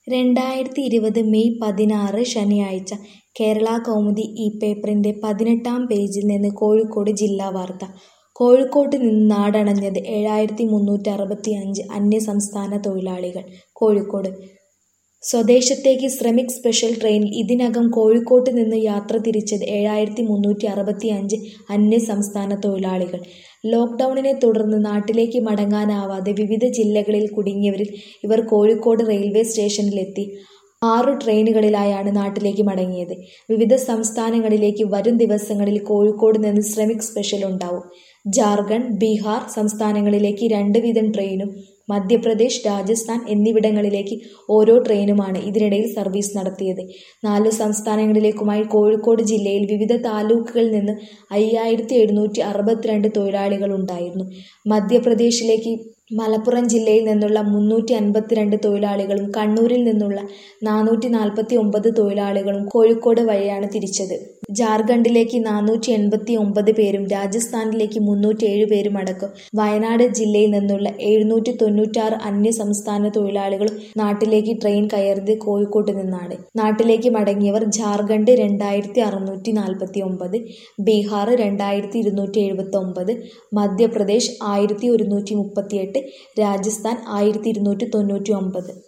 രണ്ടായിരത്തി ഇരുപത് മെയ് പതിനാറ് ശനിയാഴ്ച കേരള കൗമുദി ഈ പേപ്പറിൻ്റെ പതിനെട്ടാം പേജിൽ നിന്ന് കോഴിക്കോട് ജില്ലാ വാർത്ത കോഴിക്കോട്ട് നിന്ന് നാടണഞ്ഞത് ഏഴായിരത്തി മുന്നൂറ്റി അറുപത്തി അഞ്ച് അന്യസംസ്ഥാന തൊഴിലാളികൾ കോഴിക്കോട് സ്വദേശത്തേക്ക് ശ്രമിക് സ്പെഷ്യൽ ട്രെയിനിൽ ഇതിനകം കോഴിക്കോട്ട് നിന്ന് യാത്ര തിരിച്ചത് ഏഴായിരത്തി മുന്നൂറ്റി അറുപത്തി അഞ്ച് അന്യസംസ്ഥാന തൊഴിലാളികൾ ലോക്ക്ഡൗണിനെ തുടർന്ന് നാട്ടിലേക്ക് മടങ്ങാനാവാതെ വിവിധ ജില്ലകളിൽ കുടുങ്ങിയവരിൽ ഇവർ കോഴിക്കോട് റെയിൽവേ സ്റ്റേഷനിലെത്തി ആറു ട്രെയിനുകളിലായാണ് നാട്ടിലേക്ക് മടങ്ങിയത് വിവിധ സംസ്ഥാനങ്ങളിലേക്ക് വരും ദിവസങ്ങളിൽ കോഴിക്കോട് നിന്ന് ശ്രമിക് സ്പെഷ്യൽ ഉണ്ടാവും ജാർഖണ്ഡ് ബീഹാർ സംസ്ഥാനങ്ങളിലേക്ക് രണ്ട് വീതം ട്രെയിനും മധ്യപ്രദേശ് രാജസ്ഥാൻ എന്നിവിടങ്ങളിലേക്ക് ഓരോ ട്രെയിനുമാണ് ഇതിനിടയിൽ സർവീസ് നടത്തിയത് നാലു സംസ്ഥാനങ്ങളിലേക്കുമായി കോഴിക്കോട് ജില്ലയിൽ വിവിധ താലൂക്കുകളിൽ നിന്ന് അയ്യായിരത്തി എഴുന്നൂറ്റി അറുപത്തിരണ്ട് തൊഴിലാളികൾ ഉണ്ടായിരുന്നു മധ്യപ്രദേശിലേക്ക് മലപ്പുറം ജില്ലയിൽ നിന്നുള്ള മുന്നൂറ്റി അൻപത്തിരണ്ട് തൊഴിലാളികളും കണ്ണൂരിൽ നിന്നുള്ള നാനൂറ്റി നാൽപ്പത്തി ഒമ്പത് തൊഴിലാളികളും കോഴിക്കോട് വഴിയാണ് തിരിച്ചത് ജാർഖണ്ഡിലേക്ക് നാനൂറ്റി എൺപത്തി ഒമ്പത് പേരും രാജസ്ഥാനിലേക്ക് മുന്നൂറ്റി ഏഴ് പേരും അടക്കം വയനാട് ജില്ലയിൽ നിന്നുള്ള എഴുന്നൂറ്റി തൊണ്ണൂറ്റാറ് അന്യ സംസ്ഥാന തൊഴിലാളികളും നാട്ടിലേക്ക് ട്രെയിൻ കയറിയത് കോഴിക്കോട്ട് നിന്നാണ് നാട്ടിലേക്ക് മടങ്ങിയവർ ജാർഖണ്ഡ് രണ്ടായിരത്തി അറുന്നൂറ്റി നാൽപ്പത്തി ഒമ്പത് ബീഹാർ രണ്ടായിരത്തി ഇരുന്നൂറ്റി എഴുപത്തി ഒമ്പത് മധ്യപ്രദേശ് ആയിരത്തി ഒരുന്നൂറ്റി മുപ്പത്തിയെട്ട് രാജസ്ഥാൻ ആയിരത്തി ഇരുന്നൂറ്റി തൊണ്ണൂറ്റി ഒമ്പത്